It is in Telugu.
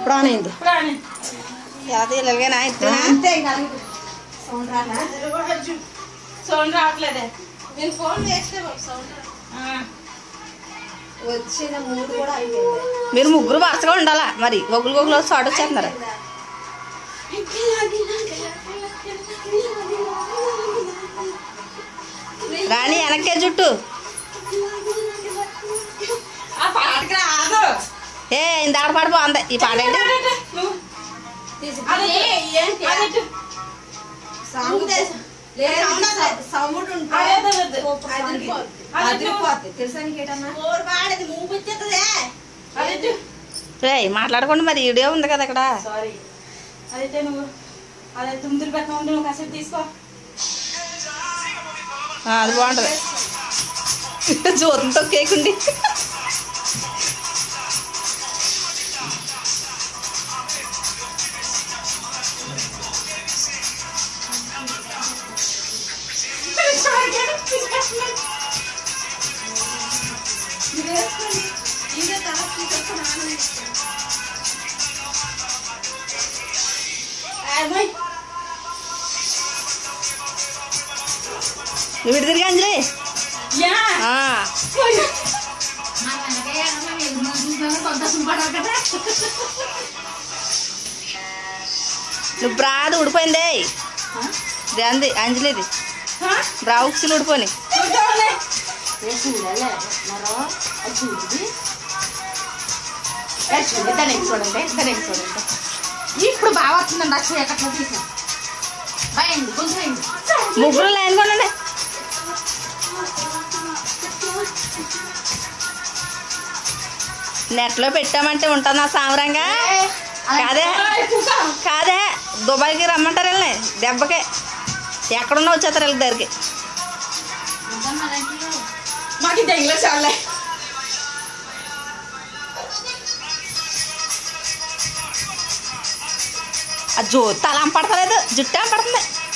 ఇప్పుడు ఆన్ అయింది ప్రాణి యాది ఇలాగేనా ఇద్దరునా అంతే ఇంకా అలాగే. సౌండ్ రానా సౌండ్ రావట్లేదే నేను ఫోన్ చేస్తే సౌండ్ వచ్చిన మూడు కూడా అయిపోయింది మీరు ముగ్గురు వరుసగా ఉండాలా మరి ఒకరు ఒకరు చోట వచ్చేస్తున్నారు రాణి వెనక్కే జుట్టు ఆ పాటకి రాదు ఏ ఇందాక పాట బాగుంది ఈ పాట ఏంటి నువ్వు తీసి- అది ఏంటి అది సౌండ్ లేదు, సౌండ్ అదే. సౌండ్ ఉంటే అదే, అదే, అదే. కోపం అదిరిపోద్ది. అదిరిపోద్ది. అదిరిపోద్ది తెలుసా నీకేటన్నా అదే రే మాట్లాడకుండా మరి వీడియో ఉంది కదా ఇక్కడ సారీ అదైతే నువ్వు అదే తుమ్ముదులు పెట్టిన ఉండి నువ్వు కాసేపు తీసుకో ఆ, అది బాగుంటది జ్యోతంతో కేక్ ఉండి నువ్వు ఇటు తిరిగి అంజలి యా ఆ, నువ్వు బ్రాది ఊడిపోయింది ఇది అంది అంజలిది బ్రా ఉక్సులు ఊడిపోయి వేసిందలే మరో అది చూడండి ఏ చూడండి దాన్ని చూడండి దాన్ని చూడండి ఇప్పుడు బాగా వచ్చిందండి అక్షయ ఎక్కడ తీసా భయండి కొంచెం అయింది ముగ్గురు లైన్ కొనండి నెట్లో పెట్టామంటే ఉంటుంది నా సామరంగా కాదే కాదే దుబాయ్కి రమ్మంటారు వెళ్ళి దెబ్బకి ఎక్కడున్నా వచ్చేస్తారు వీళ్ళ దగ్గరికి మాకు ఇది ఇంగ్లీష్ వాళ్ళే ఆ జో తల పడతలేదు జుట్టు పడుతుంది